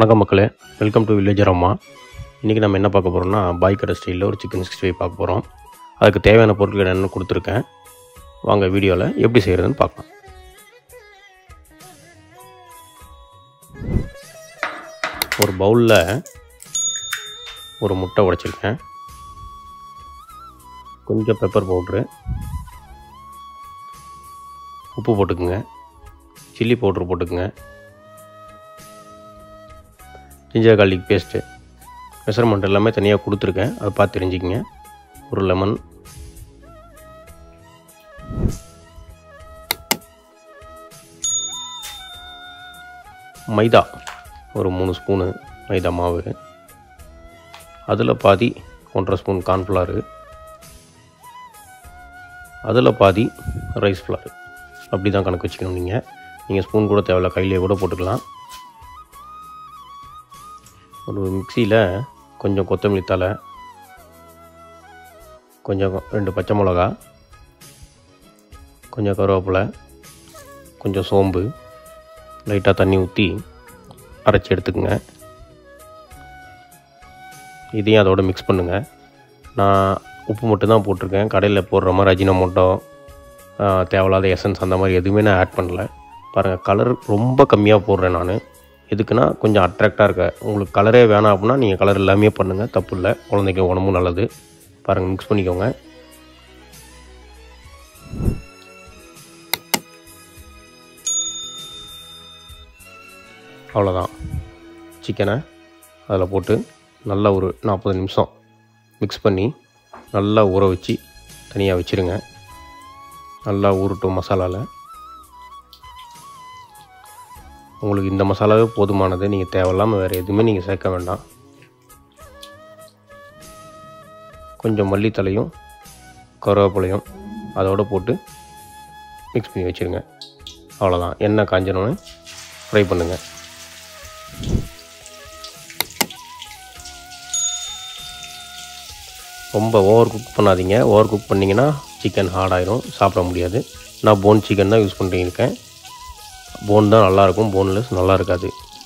வணக்கம் மக்களே welcome to villager அம்மா இன்றைக்கி நம்ம என்ன பார்க்க போகிறோம்னா பாய் கடை ஸ்டைலில் ஒரு சிக்கன் சிக்ஸ்டி ஃபைவ் பார்க்க போகிறோம் அதுக்கு தேவையான பொருட்கள் என்னென்னு கொடுத்துருக்கேன் வாங்க வீடியோவில் எப்படி செய்கிறதுன்னு பார்க்கலாம் ஒரு பவுலில் ஒரு முட்டை உடைச்சிருக்கேன் கொஞ்சம் பெப்பர் பவுட்ரு உப்பு போட்டுக்குங்க சில்லி பவுட்ரு போட்டுக்குங்க ஜிஞ்சர் garlic பேஸ்ட்டு மெஷர்மெண்ட் எல்லாமே தனியாக கொடுத்துருக்கேன் அதை பார்த்து தெரிஞ்சுக்கங்க ஒரு லெமன் மைதா ஒரு மூணு ஸ்பூனு மைதா மாவு அதில் பாதி ஒன்றரை ஸ்பூன் கார்ன்ஃப்ளவரு அதில் பாதி ரைஸ் ஃப்ளார் அப்படி தான் கணக்கு வச்சுக்கணும் நீங்கள் நீங்கள் ஸ்பூன் கூட தேவையில்ல கையிலேயே கூட போட்டுக்கலாம் ஒரு மிக்சியில் கொஞ்சம் கொத்தமல்லி தழை கொஞ்சம் ரெண்டு பச்சை மிளகா கொஞ்சம் கருவேப்பிலை கொஞ்சம் சோம்பு லைட்டாக தண்ணி ஊற்றி அரைச்சி எடுத்துக்கோங்க இதையும் அதோட மிக்ஸ் பண்ணுங்கள் நான் உப்பு மட்டும் தான் போட்டிருக்கேன் கடையில் போடுற மாதிரி அஜினமோட்டோ தேவையில்லாத எசன்ஸ் அந்த மாதிரி எதுவுமே நான் ஆட் பண்ணல பாருங்கள் கலர் ரொம்ப கம்மியாக போடுறேன் நான் எதுக்குன்னா கொஞ்சம் அட்ராக்டாக இருக்க உங்களுக்கு கலரே வேணாம் அப்படின்னா நீங்கள் கலர் எல்லாமே பண்ணுங்கள் தப்பு இல்லை குழந்தைக்கு உடம்பும் நல்லது பாருங்கள் மிக்ஸ் பண்ணிக்கோங்க அவ்வளோதான் சிக்கனை அதில் போட்டு நல்லா ஒரு நாற்பது நிமிஷம் மிக்ஸ் பண்ணி நல்லா ஊற வச்சு தனியாக வச்சுருங்க நல்லா ஊறட்டும் மசாலாவில் உங்களுக்கு இந்த மசாலாவே போதுமானது நீங்கள் தேவையில்லாமல் வேறு எதுவுமே நீங்கள் சேர்க்க வேண்டாம் கொஞ்சம் மல்லித்தலையும் கருவேப்பிலையும் அதோடு போட்டு மிக்ஸ் பண்ணி வச்சுருங்க அவ்வளோதான் எண்ணெய் காஞ்சனோன்னு ஃப்ரை பண்ணுங்கள் ரொம்ப ஓவர் குக் பண்ணாதீங்க ஓவர் குக் பண்ணிங்கன்னா சிக்கன் ஹார்ட் ஆயிரும் சாப்பிட முடியாது நான் போன் சிக்கன் தான் யூஸ் பண்ணியிருக்கேன் போன் தான் நல்லாயிருக்கும் போன்லெஸ் நல்லா இருக்காது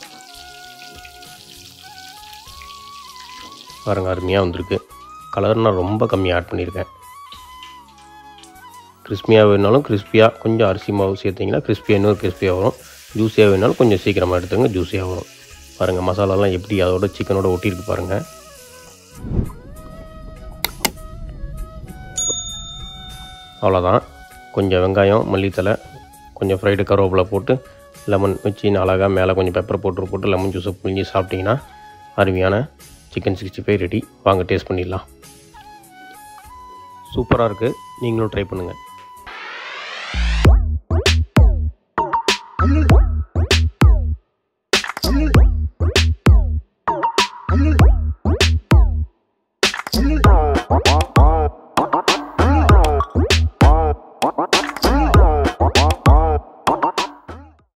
பாருங்க அருமையாக வந்திருக்கு கலர் நான் ரொம்ப கம்மியாக ஆட் பண்ணியிருக்கேன் கிறிஸ்பியாக வேணாலும் கிறிஸ்பியாக கொஞ்சம் அரிசி மாவு சேர்த்திங்கன்னா கிறிஸ்பியாக இன்னொரு கிறிஸ்பியாக வரும் ஜூஸியாக வேணாலும் கொஞ்சம் சீக்கிரமாக எடுத்துங்க ஜூஸியாக வரும் பாருங்கள் மசாலாலாம் எப்படி அதோட சிக்கனோட ஒட்டியிருக்கு பாருங்கள் அவ்வளோதான் கொஞ்சம் வெங்காயம் மல்லித்தலை கொஞ்சம் ஃப்ரைடு கருவேப்பிலை போட்டு லெமன் வச்சு அழகாக மேலே கொஞ்சம் பெப்பர் போட்டு போட்டு லெமன் ஜூஸை புழிஞ்சு சாப்பிட்டிங்கன்னா அருமையான சிக்கன் சிக்ஸ்டி ஃபைவ் ரெடி வாங்க டேஸ்ட் பண்ணிடலாம் சூப்பராக இருக்குது நீங்களும் ட்ரை பண்ணுங்கள்